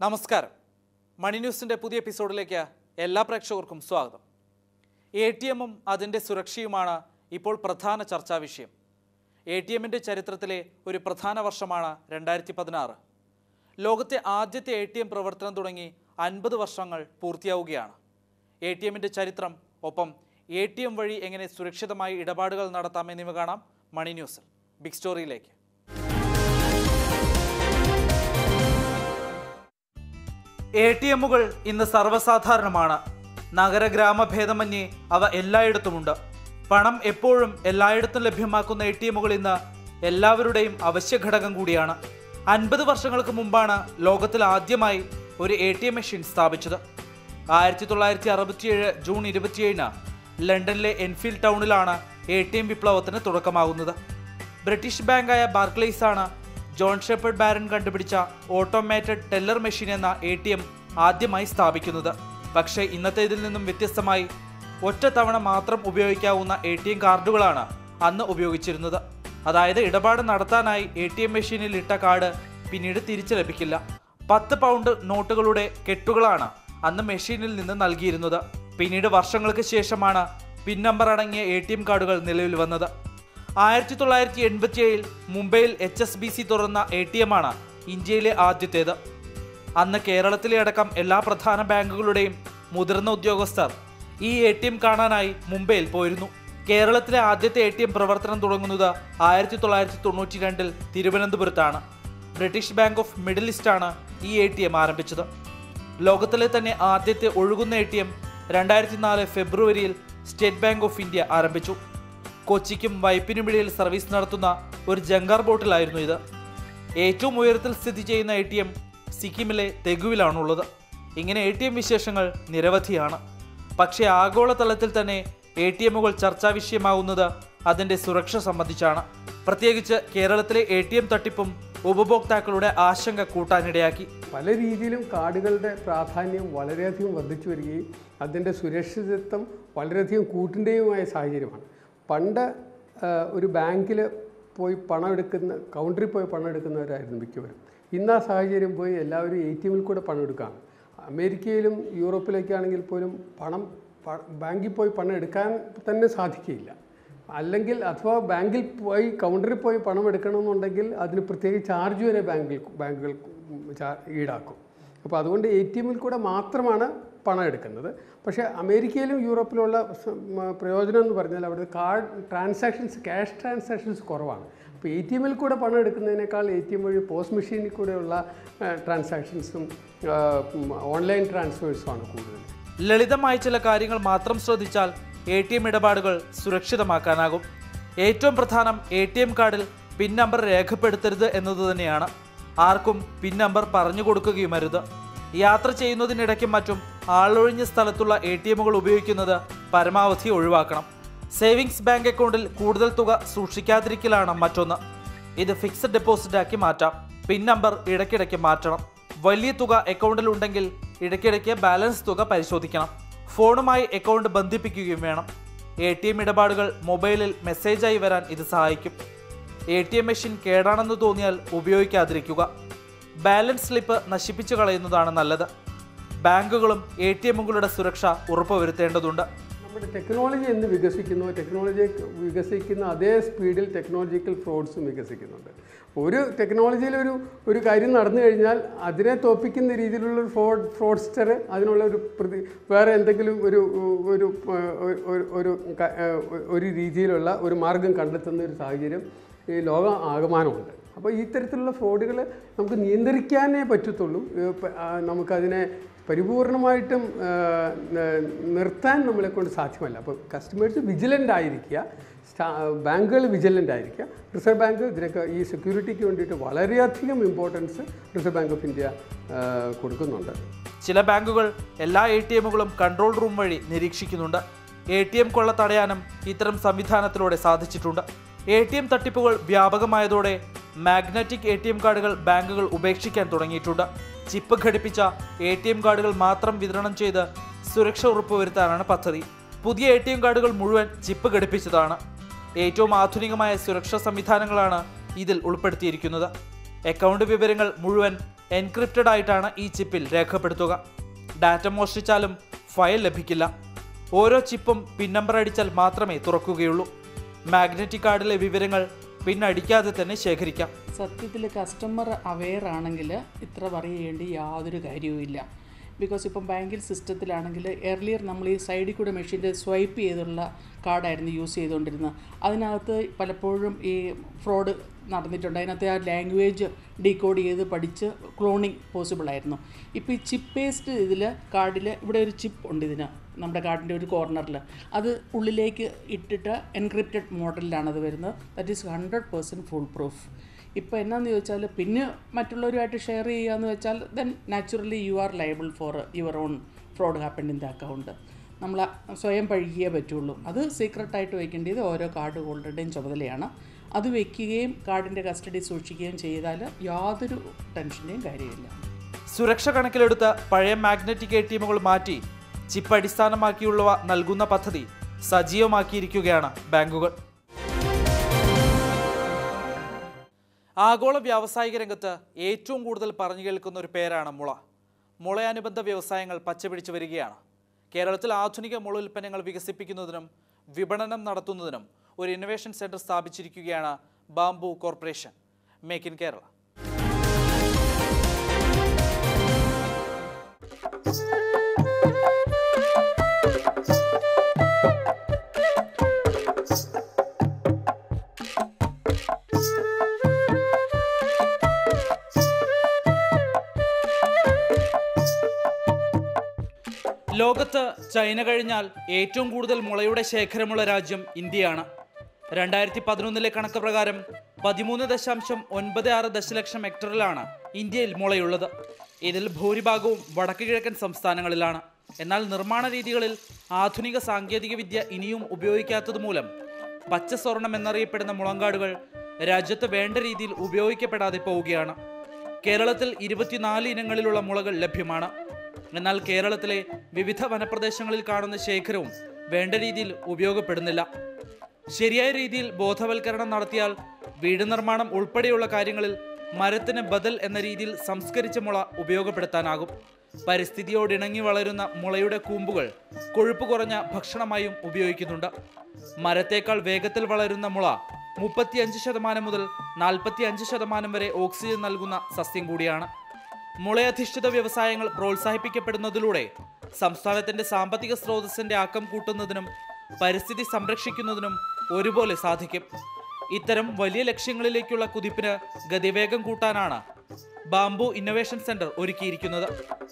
നമസ്കാരം മണി ന്യൂസിൻ്റെ പുതിയ എപ്പിസോഡിലേക്ക് എല്ലാ പ്രേക്ഷകർക്കും സ്വാഗതം എ ടി എമ്മും അതിൻ്റെ സുരക്ഷയുമാണ് ഇപ്പോൾ പ്രധാന ചർച്ചാ വിഷയം എ ടി എമ്മിൻ്റെ ചരിത്രത്തിലെ ഒരു പ്രധാന വർഷമാണ് രണ്ടായിരത്തി പതിനാറ് ലോകത്തെ ആദ്യത്തെ എ ടി എം പ്രവർത്തനം തുടങ്ങി അൻപത് വർഷങ്ങൾ പൂർത്തിയാവുകയാണ് എ ടി എമ്മിൻ്റെ ചരിത്രം ഒപ്പം എ ടി എം വഴി എങ്ങനെ സുരക്ഷിതമായി ഇടപാടുകൾ നടത്താം എന്നിവ കാണാം മണി ന്യൂസിൽ ബിഗ് സ്റ്റോറിയിലേക്ക് എ ടി എമ്മുകൾ ഇന്ന് സർവ്വസാധാരണമാണ് നഗര ഗ്രാമ ഭേദമന്യേ അവ എല്ലായിടത്തുമുണ്ട് പണം എപ്പോഴും എല്ലായിടത്തും ലഭ്യമാക്കുന്ന എ ടി എമ്മുകൾ ഇന്ന് എല്ലാവരുടെയും അവശ്യ ഘടകം കൂടിയാണ് അൻപത് വർഷങ്ങൾക്ക് മുമ്പാണ് ലോകത്തിൽ ആദ്യമായി ഒരു എ ടി എം മെഷീൻ സ്ഥാപിച്ചത് ആയിരത്തി തൊള്ളായിരത്തി അറുപത്തിയേഴ് ജൂൺ ഇരുപത്തിയേഴിന് ലണ്ടനിലെ എൻഫീൽഡ് ടൗണിലാണ് എ ടി എം വിപ്ലവത്തിന് തുടക്കമാകുന്നത് ബ്രിട്ടീഷ് ബാങ്കായ ബാർക്ലേസ് ആണ് ജോൺ ഷെപ്പർഡ് ബാരൻ കണ്ടുപിടിച്ച ഓട്ടോമേറ്റഡ് ടെല്ലർ മെഷീൻ എന്ന എ ടി എം ആദ്യമായി സ്ഥാപിക്കുന്നത് പക്ഷേ ഇന്നത്തേതിൽ നിന്നും വ്യത്യസ്തമായി ഒറ്റ തവണ മാത്രം ഉപയോഗിക്കാവുന്ന എ ടി എം കാർഡുകളാണ് അന്ന് ഉപയോഗിച്ചിരുന്നത് അതായത് ഇടപാട് നടത്താനായി എ ടി എം മെഷീനിൽ ഇട്ട കാർഡ് പിന്നീട് തിരിച്ചു ലഭിക്കില്ല പത്ത് പൗണ്ട് നോട്ടുകളുടെ കെട്ടുകളാണ് അന്ന് മെഷീനിൽ നിന്ന് നൽകിയിരുന്നത് പിന്നീട് വർഷങ്ങൾക്ക് ശേഷമാണ് പിൻ നമ്പർ അടങ്ങിയ എ ടി എം കാർഡുകൾ നിലവിൽ വന്നത് ആയിരത്തി തൊള്ളായിരത്തി എൺപത്തിയേഴിൽ മുംബൈയിൽ എച്ച് എസ് ബി സി തുറന്ന എ ടി എം ആണ് ഇന്ത്യയിലെ ആദ്യത്തേത് അന്ന് കേരളത്തിലെ അടക്കം എല്ലാ പ്രധാന ബാങ്കുകളുടെയും മുതിർന്ന ഉദ്യോഗസ്ഥർ ഈ എ ടി എം കാണാനായി മുംബൈയിൽ പോയിരുന്നു കേരളത്തിലെ ആദ്യത്തെ എ ടി എം പ്രവർത്തനം തുടങ്ങുന്നത് ആയിരത്തി തൊള്ളായിരത്തി തൊണ്ണൂറ്റി രണ്ടിൽ തിരുവനന്തപുരത്താണ് ബ്രിട്ടീഷ് ബാങ്ക് ഓഫ് മിഡിൽ ഈസ്റ്റാണ് ഈ എ ടി എം ആരംഭിച്ചത് ലോകത്തിലെ തന്നെ ആദ്യത്തെ ഒഴുകുന്ന എ ടി എം രണ്ടായിരത്തി നാല് ഫെബ്രുവരിയിൽ സ്റ്റേറ്റ് ബാങ്ക് ഓഫ് ഇന്ത്യ ആരംഭിച്ചു കൊച്ചിക്കും വൈപ്പിനുമിടയിൽ സർവീസ് നടത്തുന്ന ഒരു ജങ്കാർ ബോട്ടിലായിരുന്നു ഇത് ഏറ്റവും ഉയരത്തിൽ സ്ഥിതി ചെയ്യുന്ന എ ടി എം സിക്കിമിലെ തെഗുവിലാണുള്ളത് ഇങ്ങനെ എ ടി എം വിശേഷങ്ങൾ നിരവധിയാണ് പക്ഷേ ആഗോളതലത്തിൽ തന്നെ എ ടി എമ്മുകൾ ചർച്ചാ വിഷയമാവുന്നത് അതിൻ്റെ സുരക്ഷ സംബന്ധിച്ചാണ് പ്രത്യേകിച്ച് കേരളത്തിലെ എ ടി എം തട്ടിപ്പും ഉപഭോക്താക്കളുടെ ആശങ്ക കൂട്ടാനിടയാക്കി പല രീതിയിലും കാർഡുകളുടെ പ്രാധാന്യം വളരെയധികം വർദ്ധിച്ചു വരികയും അതിൻ്റെ സുരക്ഷിതത്വം വളരെയധികം കൂട്ടിൻ്റെയുമായ സാഹചര്യമാണ് പണ്ട് ആ, ഒരു ബാങ്കിൽ പോയി പണം എടുക്കുന്ന കൗണ്ടറിൽ പോയി പണം എടുക്കുന്നവരായിരുന്നു മിക്കവരും ഇന്ന് ആ സാഹചര്യം പോയി എല്ലാവരും എ ടി എമ്മിൽ കൂടെ പണം എടുക്കുകയാണ് അമേരിക്കയിലും യൂറോപ്പിലേക്കാണെങ്കിൽ പോലും പണം പ- ബാങ്കിൽ പോയി പണം എടുക്കാൻ തന്നെ സാധിക്കുകയില്ല അല്ലെങ്കിൽ അഥവാ ബാങ്കിൽ പോയി കൗണ്ടറിൽ പോയി പണം എടുക്കണമെന്നുണ്ടെങ്കിൽ അതിന് പ്രത്യേക ചാർജ് വരെ ബാങ്കിൽ ബാങ്കുകൾ ചാ- ഈടാക്കും അപ്പോൾ അതുകൊണ്ട് എ ടി എമ്മിൽ കൂടെ മാത്രമാണ് പണം എടുക്കുന്നത് പക്ഷേ അമേരിക്കയിലും യൂറോപ്പിലുള്ള സ- മ- പ്രയോജനം എന്ന് പറഞ്ഞാൽ അവിടെ കാർഡ് ട്രാൻസാക്ഷൻസ് ക്യാഷ് ട്രാൻസാക്ഷൻസ് കുറവാണ് അപ്പോൾ എ ടി എമ്മിൽ കൂടെ പണം എടുക്കുന്നതിനേക്കാൾ എ ടി എം വഴി പോസ്റ്റ് മെഷീനിൽ കൂടെയുള്ള ട്രാൻസാക്ഷൻസും ഓൺലൈൻ ട്രാൻസ്ഫേഴ്സുമാണ് കൂടുതൽ ലളിതമായ ചില കാര്യങ്ങൾ മാത്രം ശ്രദ്ധിച്ചാൽ എ ടി എം ഇടപാടുകൾ സുരക്ഷിതമാക്കാനാകും ഏറ്റവും പ്രധാനം എ ടി എം കാർഡിൽ പിൻ നമ്പർ രേഖപ്പെടുത്തരുത് എന്നത് തന്നെയാണ് ആർക്കും പിൻ നമ്പർ പറഞ്ഞു കൊടുക്കുകയുമരുത് യാത്ര ചെയ്യുന്നതിനിടയ്ക്കും മറ്റും ആളൊഴിഞ്ഞ സ്ഥലത്തുള്ള എ ടി എമ്മുകൾ ഉപയോഗിക്കുന്നത് പരമാവധി ഒഴിവാക്കണം സേവിങ്സ് ബാങ്ക് അക്കൗണ്ടിൽ കൂടുതൽ തുക സൂക്ഷിക്കാതിരിക്കലാണ് മറ്റൊന്ന് ഇത് ഫിക്സഡ് ഡെപ്പോസിറ്റ് ആക്കി മാറ്റാം പിൻ നമ്പർ ഇടയ്ക്കിടയ്ക്ക് മാറ്റണം വലിയ തുക അക്കൗണ്ടിൽ ഉണ്ടെങ്കിൽ ഇടയ്ക്കിടയ്ക്ക് ബാലൻസ് തുക പരിശോധിക്കണം ഫോണുമായി അക്കൗണ്ട് ബന്ധിപ്പിക്കുകയും വേണം എ ടി എം ഇടപാടുകൾ മൊബൈലിൽ മെസ്സേജായി വരാൻ ഇത് സഹായിക്കും എ ടി എം മെഷീൻ കേടാണെന്ന് തോന്നിയാൽ ഉപയോഗിക്കാതിരിക്കുക ബാലൻസ് സ്ലിപ്പ് നശിപ്പിച്ചു കളയുന്നതാണ് നല്ലത് ബാങ്കുകളും എ ടി എമ്മുകളുടെ സുരക്ഷ ഉറപ്പുവരുത്തേണ്ടതുണ്ട് നമ്മുടെ ടെക്നോളജി എന്ന് വികസിക്കുന്നു ടെക്നോളജി വികസിക്കുന്ന അതേ സ്പീഡിൽ ടെക്നോളജിക്കൽ ഫ്രോഡ്സും വികസിക്കുന്നുണ്ട് ഒരു ടെക്നോളജിയിൽ ഒരു ഒരു കാര്യം നടന്നു കഴിഞ്ഞാൽ അതിനെ തോപ്പിക്കുന്ന രീതിയിലുള്ള ഒരു ഫ്രോഡ് ഫ്രോഡ്സ്റ്റർ അതിനുള്ള ഒരു പ്രതി വേറെ എന്തെങ്കിലും ഒരു ഒരു ഒരു- ഒരു- ഒരു ക- ഒരു രീതിയിലുള്ള ഒരു മാർഗം കണ്ടെത്തുന്ന ഒരു സാഹചര്യം ഈ ലോകം ആകമാനമുണ്ട് അപ്പോൾ ഈ തരത്തിലുള്ള ഫ്രോഡുകൾ നമുക്ക് നിയന്ത്രിക്കാനേ പറ്റത്തുള്ളൂ ഏ, പ- ആ, നമുക്കതിനെ പരിപൂർണമായിട്ടും ആ, ന- നിർത്താൻ നമ്മളെ കൊണ്ട് സാധ്യമല്ല അപ്പോൾ കസ്റ്റമേഴ്സ് വിജിലൻ്റ് ആയിരിക്കുക സ്റ്റാ ബാങ്കുകൾ വിജിലൻ്റ് ആയിരിക്കുക റിസർവ് ബാങ്ക് ഇതിനൊക്കെ ഈ സെക്യൂരിറ്റിക്ക് വേണ്ടിയിട്ട് വളരെയധികം importance Reserve Bank of India ആ, കൊടുക്കുന്നുണ്ട് ചില ബാങ്കുകൾ എല്ലാ എ ടി എമ്മുകളും കൺട്രോൾ റൂം വഴി നിരീക്ഷിക്കുന്നുണ്ട് എ ടി എം കൊള്ള തടയാനും ഇത്തരം സംവിധാനത്തിലൂടെ സാധിച്ചിട്ടുണ്ട് എ ടി എം തട്ടിപ്പുകൾ വ്യാപകമായതോടെ മാഗ്നറ്റിക് എ ടി എം കാർഡുകൾ ബാങ്കുകൾ ഉപേക്ഷിക്കാൻ തുടങ്ങിയിട്ടുണ്ട് ചിപ്പ് ഘടിപ്പിച്ച എ ടി എം കാർഡുകൾ മാത്രം വിതരണം ചെയ്ത് സുരക്ഷ ഉറപ്പുവരുത്താനാണ് പദ്ധതി പുതിയ എ ടി എം കാർഡുകൾ മുഴുവൻ ചിപ്പ് ഘടിപ്പിച്ചതാണ് ഏറ്റവും ആധുനികമായ സുരക്ഷാ സംവിധാനങ്ങളാണ് ഇതിൽ ഉൾപ്പെടുത്തിയിരിക്കുന്നത് അക്കൗണ്ട് വിവരങ്ങൾ മുഴുവൻ എൻക്രിപ്റ്റഡ് ആയിട്ടാണ് ഈ ചിപ്പിൽ രേഖപ്പെടുത്തുക ഡാറ്റ മോഷ്ടിച്ചാലും ഫയൽ ലഭിക്കില്ല ഓരോ ചിപ്പും പിൻ നമ്പർ അടിച്ചാൽ മാത്രമേ തുറക്കുകയുള്ളൂ മാഗ്നറ്റിക് കാർഡിലെ വിവരങ്ങൾ പിൻ അടിക്കാതെ തന്നെ ശേഖരിക്കാം സത്യത്തിൽ കസ്റ്റമർ അവെയർ ആണെങ്കിൽ ഇത്ര പറയേണ്ടി യാതൊരു കാര്യവുമില്ല ബിക്കോസ് ഇപ്പം ബാങ്കിൽ സിസ്റ്റത്തിലാണെങ്കിൽ എർലിയർ നമ്മൾ ഈ സൈഡിൽ കൂടെ മെഷീൻ്റെ സ്വൈപ്പ് ചെയ്തുള്ള കാർഡായിരുന്നു യൂസ് ചെയ്തുകൊണ്ടിരുന്നത് അതിനകത്ത് പലപ്പോഴും ഈ ഫ്രോഡ് നടന്നിട്ടുണ്ട് അതിനകത്ത് ആ ലാംഗ്വേജ് ഡീകോഡ് ചെയ്ത് പഠിച്ച് ക്ലോണിങ് പോസിബിൾ ആയിരുന്നു ഇപ്പോൾ ഈ ചിപ്പ് പേസ്റ്റ് ഇതിൽ കാർഡിൽ ഇവിടെ ഒരു ചിപ്പ് ഉണ്ട് ഇതിന് നമ്മുടെ കാർഡിൻ്റെ ഒരു കോർണറിൽ അത് ഉള്ളിലേക്ക് ഇട്ടിട്ട് എൻക്രിപ്റ്റഡ് മോഡലിലാണ് അത് വരുന്നത് that is hundred percent full proof ഇപ്പോൾ എന്നാന്ന് ചോദിച്ചാൽ പിന്നെ മറ്റുള്ളവരുമായിട്ട് ഷെയർ ചെയ്യുകയെന്ന് വെച്ചാൽ then naturally you are liable for your own fraud happen in the account നമ്മൾ സ്വയം പഴുകിയേ പറ്റുള്ളൂ അത് സീക്രട്ടായിട്ട് വയ്ക്കേണ്ടത് ഓരോ കാർഡ് ഹോൾഡറുടെയും ചുമതലയാണ് അത് വയ്ക്കുകയും കാർഡിൻ്റെ കസ്റ്റഡി സൂക്ഷിക്കുകയും ചെയ്താൽ യാതൊരു ടെൻഷൻ്റെയും കാര്യമില്ല സുരക്ഷ കണക്കിലെടുത്ത് പഴയ മാഗ്നറ്റിക് എ ടി എമ്മുകൾ മാറ്റി ചിപ്പ് അടിസ്ഥാനമാക്കിയുള്ളവ നൽകുന്ന പദ്ധതി സജീവമാക്കിയിരിക്കുകയാണ് ബാങ്കുകൾ ആഗോള വ്യാവസായിക രംഗത്ത് ഏറ്റവും കൂടുതൽ പറഞ്ഞു കേൾക്കുന്ന ഒരു പേരാണ് മുള മുളയനുബന്ധ വ്യവസായങ്ങൾ പച്ചപിടിച്ചു വരികയാണ് കേരളത്തിൽ ആധുനിക മുള ഉൽപ്പന്നങ്ങൾ വികസിപ്പിക്കുന്നതിനും വിപണനം നടത്തുന്നതിനും ഒരു ഇന്നൊവേഷൻ സെന്റർ സ്ഥാപിച്ചിരിക്കുകയാണ് bamboo corporation make in Kerala ലോകത്ത് ചൈന കഴിഞ്ഞാൽ ഏറ്റവും കൂടുതൽ മുളയുടെ ശേഖരമുള്ള രാജ്യം ഇന്ത്യയാണ് രണ്ടായിരത്തി പതിനൊന്നിലെ കണക്ക് പ്രകാരം പതിമൂന്ന് ദശാംശം ഒൻപത് ആറ് ദശലക്ഷം ഹെക്ടറിലാണ് ഇന്ത്യയിൽ മുളയുള്ളത് ഇതിൽ ഭൂരിഭാഗവും വടക്ക് കിഴക്കൻ സംസ്ഥാനങ്ങളിലാണ് എന്നാൽ നിർമ്മാണ രീതികളിൽ ആധുനിക സാങ്കേതിക വിദ്യ ഇനിയും ഉപയോഗിക്കാത്തത് മൂലം പച്ച സ്വർണം എന്നറിയപ്പെടുന്ന മുളങ്കാടുകൾ രാജ്യത്ത് വേണ്ട രീതിയിൽ ഉപയോഗിക്കപ്പെടാതെ പോവുകയാണ് കേരളത്തിൽ ഇരുപത്തിനാല് ഇനങ്ങളിലുള്ള മുളകൾ ലഭ്യമാണ് എന്നാൽ കേരളത്തിലെ വിവിധ വനപ്രദേശങ്ങളിൽ കാണുന്ന ശേഖരവും വേണ്ട രീതിയിൽ ഉപയോഗപ്പെടുന്നില്ല ശരിയായ രീതിയിൽ ബോധവൽക്കരണം നടത്തിയാൽ വീട് നിർമ്മാണം ഉൾപ്പെടെയുള്ള കാര്യങ്ങളിൽ മരത്തിന് ബദൽ എന്ന രീതിയിൽ സംസ്കരിച്ച മുള ഉപയോഗപ്പെടുത്താനാകും പരിസ്ഥിതിയോടിണങ്ങി വളരുന്ന മുളയുടെ കൂമ്പുകൾ കൊഴുപ്പ് കുറഞ്ഞ ഭക്ഷണമായും ഉപയോഗിക്കുന്നുണ്ട് മരത്തേക്കാൾ വേഗത്തിൽ വളരുന്ന മുള മുപ്പത്തിയഞ്ച് ശതമാനം മുതൽ നാൽപ്പത്തി അഞ്ച് ശതമാനം വരെ ഓക്സിജൻ നൽകുന്ന സസ്യം കൂടിയാണ് മുളയധിഷ്ഠിത വ്യവസായങ്ങൾ പ്രോത്സാഹിപ്പിക്കപ്പെടുന്നതിലൂടെ സംസ്ഥാനത്തിന്റെ സാമ്പത്തിക സ്രോതസ്സിന്റെ ആക്കം കൂട്ടുന്നതിനും പരിസ്ഥിതി സംരക്ഷിക്കുന്നതിനും ഒരുപോലെ സാധിക്കും ഇത്തരം വലിയ ലക്ഷ്യങ്ങളിലേക്കുള്ള കുതിപ്പിന് ഗതിവേഗം കൂട്ടാനാണ് ബാംബു ഇന്നൊവേഷൻ സെന്റർ ഒരുക്കിയിരിക്കുന്നത്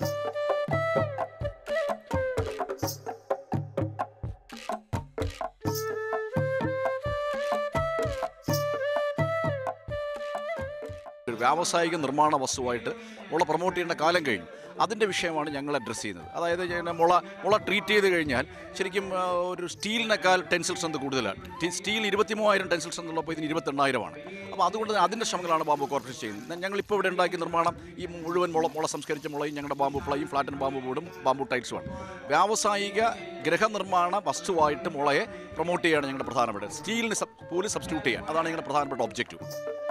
ഒരു വ്യാവസായിക നിർമ്മാണ വസ്തുവായിട്ട് മുള പ്രൊമോട്ട് ചെയ്യേണ്ട കാലം കഴിഞ്ഞു അതിൻ്റെ വിഷയമാണ് ഞങ്ങൾ അഡ്രസ്സ് ചെയ്യുന്നത് അതായത് ഞാൻ മുള മുള ട്രീറ്റ് ചെയ്ത് കഴിഞ്ഞാൽ ശരിക്കും ആ, ഒരു സ്റ്റീലിനേക്കാൾ ടെൻസിൽ സ്ട്രെങ്ത് കൂടുതലാണ് ടി- സ്റ്റീൽ ഇരുപത്തി മൂവായിരം ടെൻസിൽ സ്ട്രെങ്ത് ഉള്ളപ്പോൾ ഇതിന് ഇരുപത്തെണ്ണായിരമാണ് അപ്പോൾ അതുകൊണ്ട് തന്നെ അതിൻ്റെ ശ്രമങ്ങളാണ് ബാമ്പു കോർപ്പറേഷൻ ചെയ്യുന്നത് ഞങ്ങളിപ്പോൾ ഇവിടെ ഉണ്ടാക്കിയ നിർമ്മാണം ഈ മുഴുവൻ മുള മുള സംസ്കരിച്ച മുളയും ഞങ്ങളുടെ ബാമ്പു പ്ലൈയും ഫ്ലാറ്റൻ ബാമ്പു ബോർഡും ബാമ്പു ടൈൽസുമാണ് വ്യാവസായിക ഗൃഹനിർമ്മാണ വസ്തുവായിട്ട് മുളയെ പ്രൊമോട്ട് ചെയ്യുകയാണ് ഞങ്ങളുടെ പ്രധാനപ്പെട്ട സ്റ്റീലിന് സബ് പോലും സബ്സ്റ്റിറ്റ്യൂട്ട് ചെയ്യാൻ അതാണ് ഞങ്ങളുടെ പ്രധാനപ്പെട്ട ഒബ്ജക്റ്റീവ്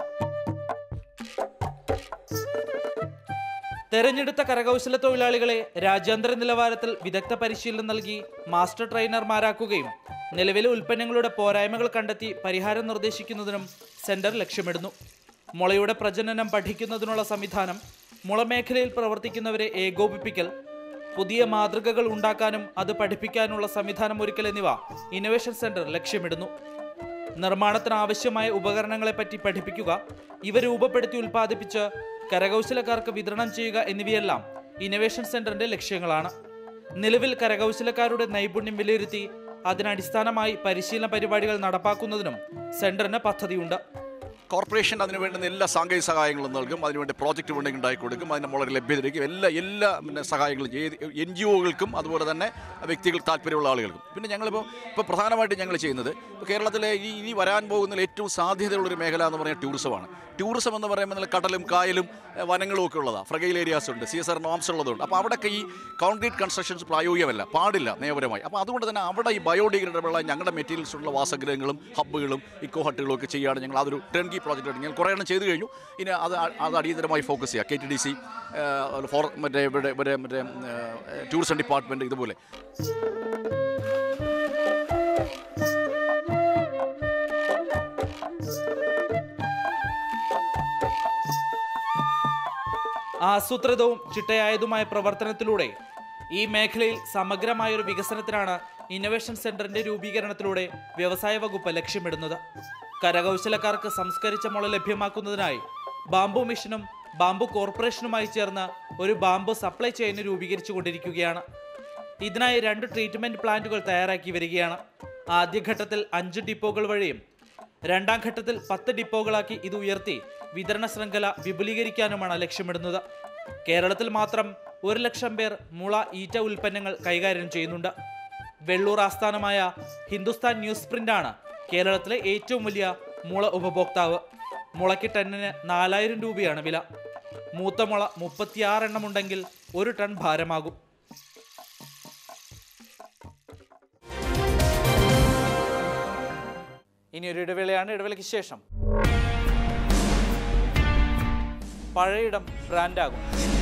തെരഞ്ഞെടുത്ത കരകൗശല തൊഴിലാളികളെ രാജ്യാന്തര നിലവാരത്തിൽ വിദഗ്ധ പരിശീലനം നൽകി മാസ്റ്റർ ട്രെയിനർമാരാക്കുകയും നിലവിലെ ഉൽപ്പന്നങ്ങളുടെ പോരായ്മകൾ കണ്ടെത്തി പരിഹാരം നിർദ്ദേശിക്കുന്നതിനും സെന്റർ ലക്ഷ്യമിടുന്നു മുളയുടെ പ്രജനനം പഠിക്കുന്നതിനുള്ള സംവിധാനം മുളമേഖലയിൽ പ്രവർത്തിക്കുന്നവരെ ഏകോപിപ്പിക്കൽ പുതിയ മാതൃകകൾ ഉണ്ടാക്കാനും അത് പഠിപ്പിക്കാനുള്ള സംവിധാനം ഒരുക്കൽ എന്നിവ ഇന്നൊവേഷൻ സെന്റർ ലക്ഷ്യമിടുന്നു നിർമ്മാണത്തിന് ആവശ്യമായ ഉപകരണങ്ങളെപ്പറ്റി പഠിപ്പിക്കുക ഇവ രൂപപ്പെടുത്തി ഉൽപ്പാദിപ്പിച്ച് കരകൗശലക്കാർക്ക് വിതരണം ചെയ്യുക എന്നിവയെല്ലാം ഇന്നൊവേഷൻ സെന്ററിന്റെ ലക്ഷ്യങ്ങളാണ് നിലവിൽ കരകൗശലക്കാരുടെ നൈപുണ്യം വിലയിരുത്തി അതിനടിസ്ഥാനമായി പരിശീലന പരിപാടികൾ നടപ്പാക്കുന്നതിനും സെന്ററിന് പദ്ധതിയുണ്ട് കോർപ്പറേഷൻ അതിന് വേണ്ടുന്ന എല്ലാ സാങ്കേതിക സഹായങ്ങളും നൽകും അതിനുവേണ്ടി പ്രോജക്റ്റ് ഫണ്ടിങ് ഉണ്ടാക്കി കൊടുക്കും അതിന് വളരെ ലഭ്യതയ്ക്കും എല്ലാ എല്ലാ പിന്നെ സഹായങ്ങളും ഏത് എൻ ജി ഒകൾക്കും അതുപോലെ തന്നെ വ്യക്തികൾ താല്പര്യമുള്ള ആളുകൾക്കും പിന്നെ ഞങ്ങളിപ്പോൾ ഇപ്പോൾ പ്രധാനമായിട്ട് ഞങ്ങൾ ചെയ്യുന്നത് ഇപ്പോൾ കേരളത്തിലെ ഈ ഇനി വരാൻ പോകുന്ന ഏറ്റവും സാധ്യതയുള്ളൊരു മേഖല എന്ന് പറയുന്നത് ടൂറിസമാണ് ടൂറിസം എന്ന് പറയുമ്പോൾ നല്ല കടലും കായലും ഏഹ്, വനങ്ങളും ഒക്കെ ഉള്ളതാണ് ഫ്രഗൈൽ ഏരിയാസ് ഉണ്ട് സി എസ് ആർ നോംസ് ഉള്ളതുകൊണ്ട് അപ്പോൾ അവിടെയൊക്കെ ഈ കോൺക്രീറ്റ് കൺസ്ട്രക്ഷൻസ് പ്രായോഗികമല്ല പാടില്ല നിയമപരമായി അപ്പോൾ അതുകൊണ്ട് തന്നെ അവിടെ ഈ ബയോഡിഗ്രേഡബിൾ ഞങ്ങളുടെ മെറ്റീരിയൽസ് ഉള്ള വാസഗ്രഹങ്ങളും ഹബ്ബുകളും ഇക്കോ ഹട്ടുകളും ഒക്കെ ചെയ്യുകയാണ് ഞങ്ങൾ അതൊരു ടെൻകി പ്രോജക്റ്റ് ഞാൻ കുറേ എണ്ണം ചെയ്തു കഴിഞ്ഞു ഇനി അത് അ- അത് അടിയന്തരമായി ഫോക്കസ് ചെയ്യുക K T D C for മറ്റേ ഇവിടെ ഇവിടെ മറ്റേ ടൂറിസം ഡിപ്പാർട്ട്മെൻറ്റ് ഇതുപോലെ ആസൂത്രിതവും ചിട്ടയായതുമായ പ്രവർത്തനത്തിലൂടെ ഈ മേഖലയിൽ സമഗ്രമായൊരു വികസനത്തിനാണ് ഇന്നൊവേഷൻ സെന്ററിന്റെ രൂപീകരണത്തിലൂടെ വ്യവസായ വകുപ്പ് ലക്ഷ്യമിടുന്നത് കരകൗശലക്കാർക്ക് സംസ്കരിച്ച മുള ലഭ്യമാക്കുന്നതിനായി ബാംബു മിഷനും ബാംബു കോർപ്പറേഷനുമായി ചേർന്ന് ഒരു ബാംബു സപ്ലൈ ചെയിൻ രൂപീകരിച്ചുകൊണ്ടിരിക്കുകയാണ് ഇതിനായി രണ്ട് ട്രീറ്റ്മെന്റ് പ്ലാന്റുകൾ തയ്യാറാക്കി വരികയാണ് ആദ്യഘട്ടത്തിൽ അഞ്ച് ഡിപ്പോകൾ വഴിയും രണ്ടാം ഘട്ടത്തിൽ പത്ത് ഡിപ്പോകളാക്കി ഇത് ഉയർത്തി വിതരണ ശൃംഖല വിപുലീകരിക്കാനുമാണ് ലക്ഷ്യമിടുന്നത് കേരളത്തിൽ മാത്രം ഒരു ലക്ഷം പേർ മുള ഈറ്റ ഉൽപ്പന്നങ്ങൾ കൈകാര്യം ചെയ്യുന്നുണ്ട് വെള്ളൂർ ആസ്ഥാനമായ ഹിന്ദുസ്ഥാൻ ന്യൂസ് പ്രിന്റാണ് കേരളത്തിലെ ഏറ്റവും വലിയ മുള ഉപഭോക്താവ് മുളയ്ക്ക് ടണ്ണിന് നാലായിരം രൂപയാണ് വില മൂത്ത മുള മുപ്പത്തിയാറെണ്ണം ഉണ്ടെങ്കിൽ ഒരു ടൺ ഭാരമാകും ഇനി ഒരു ഇടവേളയാണ് ഇടവേളയ്ക്ക് ശേഷം പഴയിടം ബ്രാൻഡാകും